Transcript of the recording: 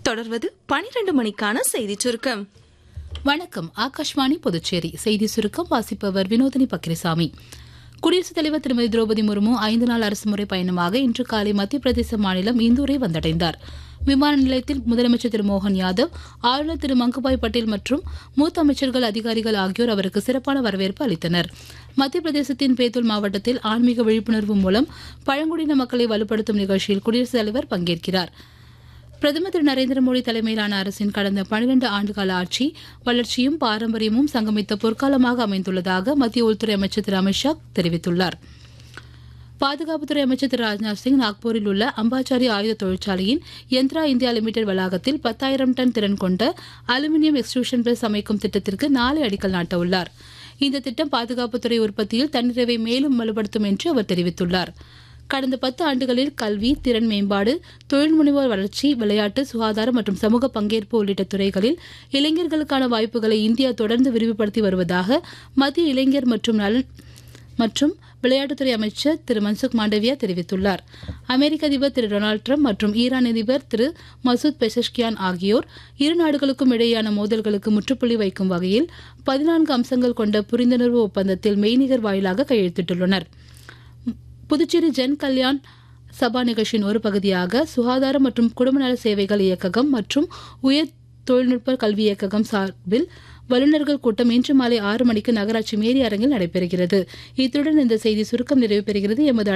தொடர்வது பனிரெண்டு மணிக்கான செய்திச் சுருக்கம் வணக்கம் ஆகாஷ்வாணி புதுச்சேரி செய்தி சுருக்கம் வாசிப்பவர் வினோதினி பக்ரிசாமி குடியரசுத் தலைவர் திருமதி திரௌபதி முர்மு ஐந்து நாள் அரசுமுறை பயணமாக இன்று காலை மத்திய பிரதேச மாநிலம் இந்தூரை வந்தடைந்தார் விமான நிலையத்தில் முதலமைச்சர் திரு மோகன் யாதவ் ஆளுநர் திரு மங்குபாய் பட்டேல் மற்றும் மூத்த அமைச்சர்கள் அதிகாரிகள் ஆகியோர் அவருக்கு சிறப்பான வரவேற்பு அளித்தனர் மத்திய பிரதேசத்தின் பேத்துல் மாவட்டத்தில் ஆன்மீக விழிப்புணர்வு மூலம் பழங்குடியின மக்களை வலுப்படுத்தும் நிகழ்ச்சியில் குடியரசுத் தலைவர் பங்கேற்கிறார் பிரதமர் திரு நரேந்திர மோடி தலைமையிலான அரசின் கடந்த பனிரெண்டு ஆண்டுகால ஆட்சி வளர்ச்சியும் பாரம்பரியமும் சங்கமித்த பொற்காலமாக அமைந்துள்ளதாக மத்திய உள்துறை அமைச்சர் திரு அமித்ஷா தெரிவித்துள்ளார் பாதுகாப்புத்துறை அமைச்சர் திரு ராஜ்நாத் சிங் நாக்பூரில் உள்ள அம்பாச்சாரி ஆயுத தொழிற்சாலையின் யந்த்ரா இந்தியா லிமிடெட் வளாகத்தில் பத்தாயிரம் டன் திறன் கொண்ட அலுமினியம் எக்ஸ்ட்ரூஷன் பிரஸ் அமைக்கும் திட்டத்திற்கு நாளை அடிக்கல் நாட்ட உள்ளார் இந்த திட்டம் பாதுகாப்புத்துறை உற்பத்தியில் தன்னிறைவை மேலும் வலுப்படுத்தும் என்று அவர் தெரிவித்துள்ளார் கடந்த பத்து ஆண்டுகளில் கல்வி திறன் மேம்பாடு தொழில் முனைவோர் வளர்ச்சி விளையாட்டு சுகாதாரம் மற்றும் சமூக பங்கேற்பு உள்ளிட்ட துறைகளில் இளைஞர்களுக்கான வாய்ப்புகளை இந்தியா தொடர்ந்து விரிவுபடுத்தி வருவதாக மத்திய இளைஞர் மற்றும் நலன் மற்றும் விளையாட்டுத்துறை அமைச்சர் திரு மன்சுக் மாண்டவியா தெரிவித்துள்ளார் அமெரிக்க அதிபர் திரு டொனால்டு ட்ரம்ப் மற்றும் ஈரான் அதிபர் திரு மசூத் பெசஷ்கியான் ஆகியோர் இரு நாடுகளுக்கும் இடையேயான மோதல்களுக்கு முற்றுப்புள்ளி வைக்கும் வகையில் பதினான்கு அம்சங்கள் கொண்ட புரிந்துணர்வு ஒப்பந்தத்தில் மெய்நிகர் வாயிலாக கையெழுத்திட்டுள்ளனர் புதுச்சேரி ஜன் கல்யாண் சபா நிகழ்ச்சியின் ஒரு பகுதியாக சுகாதாரம் மற்றும் குடும்ப நல சேவைகள் இயக்ககம் மற்றும் உயர் தொழில்நுட்ப கல்வி இயக்ககம் சார்பில் வல்லுநர்கள் கூட்டம் இன்று மாலை ஆறு மணிக்கு நகராட்சி மேரி அரங்கில் நடைபெறுகிறது இத்துடன் இந்த செய்தி சுருக்கம் நிறைவு பெறுகிறது எமது